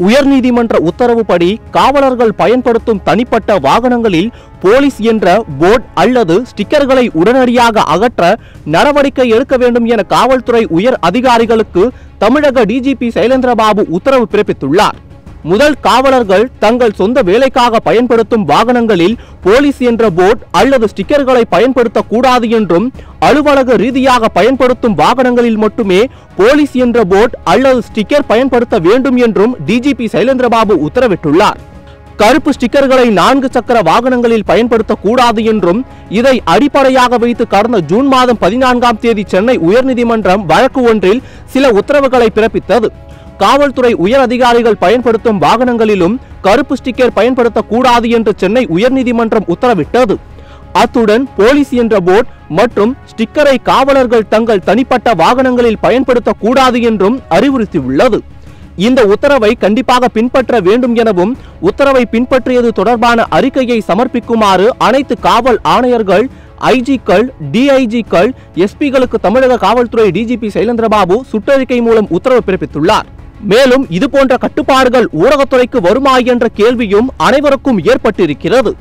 உயர்நீதிமன்ற உத்தரவுப்படி காவலர்கள் பயன்படுத்தும் தனிப்பட்ட வாகனங்களில் போலீஸ் என்ற போர்டு அல்லது ஸ்டிக்கர்களை உடனடியாக அகற்ற நடவடிக்கை எடுக்க வேண்டும் என காவல்துறை உயர் அதிகாரிகளுக்கு தமிழக டிஜிபி சைலேந்திரபாபு உத்தரவு பிறப்பித்துள்ளார் முதல் காவலர்கள் தங்கள் சொந்த வேலைக்காக பயன்படுத்தும் வாகனங்களில் போலீஸ் என்ற போர்டு அல்லது ஸ்டிக்கர்களை பயன்படுத்தக் கூடாது என்றும் அலுவலக ரீதியாக பயன்படுத்தும் வாகனங்களில் மட்டுமே போலீஸ் என்ற போர்டு அல்லது ஸ்டிக்கர் பயன்படுத்த வேண்டும் என்றும் டிஜிபி சைலேந்திரபாபு உத்தரவிட்டுள்ளார் கருப்பு ஸ்டிக்கர்களை நான்கு சக்கர வாகனங்களில் பயன்படுத்தக் கூடாது என்றும் இதை அடிப்படையாக வைத்து கடந்த ஜூன் மாதம் பதினான்காம் தேதி சென்னை உயர்நீதிமன்றம் வழக்கு ஒன்றில் சில உத்தரவுகளை பிறப்பித்தது காவல்துறை உயர் அதிகாரிகள் பயன்படுத்தும் வாகனங்களிலும் கருப்பு ஸ்டிக்கர் பயன்படுத்தக் கூடாது என்று சென்னை உயர்நீதிமன்றம் உத்தரவிட்டது அத்துடன் போலீஸ் என்ற போர்டு மற்றும் ஸ்டிக்கரை காவலர்கள் தங்கள் தனிப்பட்ட வாகனங்களில் பயன்படுத்தக் கூடாது என்றும் அறிவுறுத்தியுள்ளது இந்த உத்தரவை கண்டிப்பாக பின்பற்ற வேண்டும் எனவும் உத்தரவை பின்பற்றியது தொடர்பான அறிக்கையை சமர்ப்பிக்குமாறு அனைத்து காவல் ஆணையர்கள் ஐஜிக்கள் டிஐஜிக்கள் எஸ்பிகளுக்கு தமிழக காவல்துறை டிஜிபி சைலேந்திரபாபு சுற்றறிக்கை மூலம் உத்தரவு பிறப்பித்துள்ளார் மேலும் இதுபோன்ற கட்டுப்பாடுகள் ஊடகத்துறைக்கு வருமா என்ற கேள்வியும் அனைவருக்கும் ஏற்பட்டிருக்கிறது